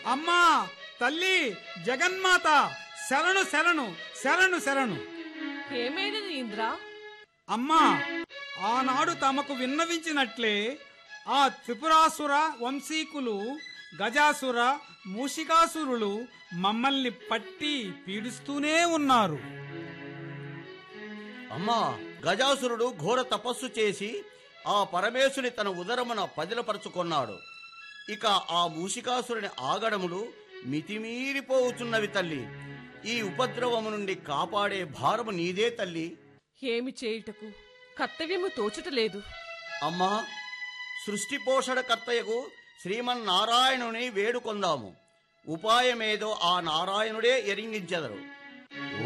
అమ్మా తల్లి జగన్మాత శరణు శరణు శరణు శరణు ఏమైనది ఇంద్ర అమ్మా ఆనాడు తమకు విన్నవించినట్లే ఆ త్రిపురాసుర వంశీకులు గజాసుర మూషికాసురులు మమ్మల్ని పట్టి పీడిస్తూనే ఉన్నారు అమ్మా గజాసురుడు ఘోర తపస్సు చేసి ఆ పరమేశుని తన ఉదరమున పదిలపరుచుకొన్నాడు ఇక ఆ మూషికాసురుని ఆగడములు మితిమీరిపోవుచున్నవి తల్లి ఈ ఉపద్రవము నుండి కాపాడే భారము నీదే తల్లి ఏమి చేయుటకు కర్తవ్యము తోచుటలేదు అమ్మా సృష్టి పోషణ కర్తయ్యకు శ్రీమన్నారాయణుని వేడుకొందాము ఉపాయమేదో ఆ నారాయణుడే ఎరింగించెదరు